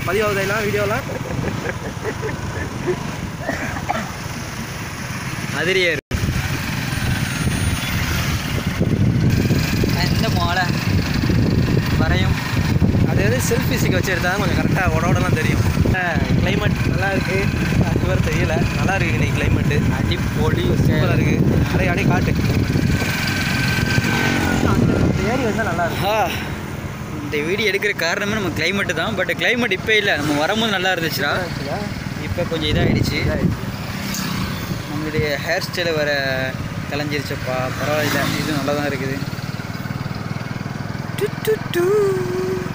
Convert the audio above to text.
பதிவாகுது எல்லாம் வீடியோலாம் அதிரியே இருக்கு இந்த மாலை வரையும் அது வந்து செல்ஃபி ஸ்டிக் வச்சு எடுத்தால் கொஞ்சம் கரெக்டாக உடம்புலாம் தெரியும் கிளைமேட் நல்லா இருக்குது அது வேறு தெரியல நல்லா இருக்குது இன்னைக்கு கிளைமேட்டு அடிப்பொலி சூப்பராக இருக்குது அப்படியே அப்படியே காட்டு அந்த ஏரி வந்தால் நல்லா இருக்கும் ஆ, இந்த வீடியோ எடுக்கிற காரணமே நம்ம கிளைமேட்டு தான் பட் கிளைமேட் இப்போ இல்லை நம்ம வரும்போது நல்லா இருந்துச்சுடா இப்போ கொஞ்சம் இதாகிடுச்சு நம்மளுடைய ஹேர் ஸ்டைலை வர கலைஞ்சிருச்சப்பா பரவாயில்ல இது நல்லா தான் இருக்குது டு, டு, டு.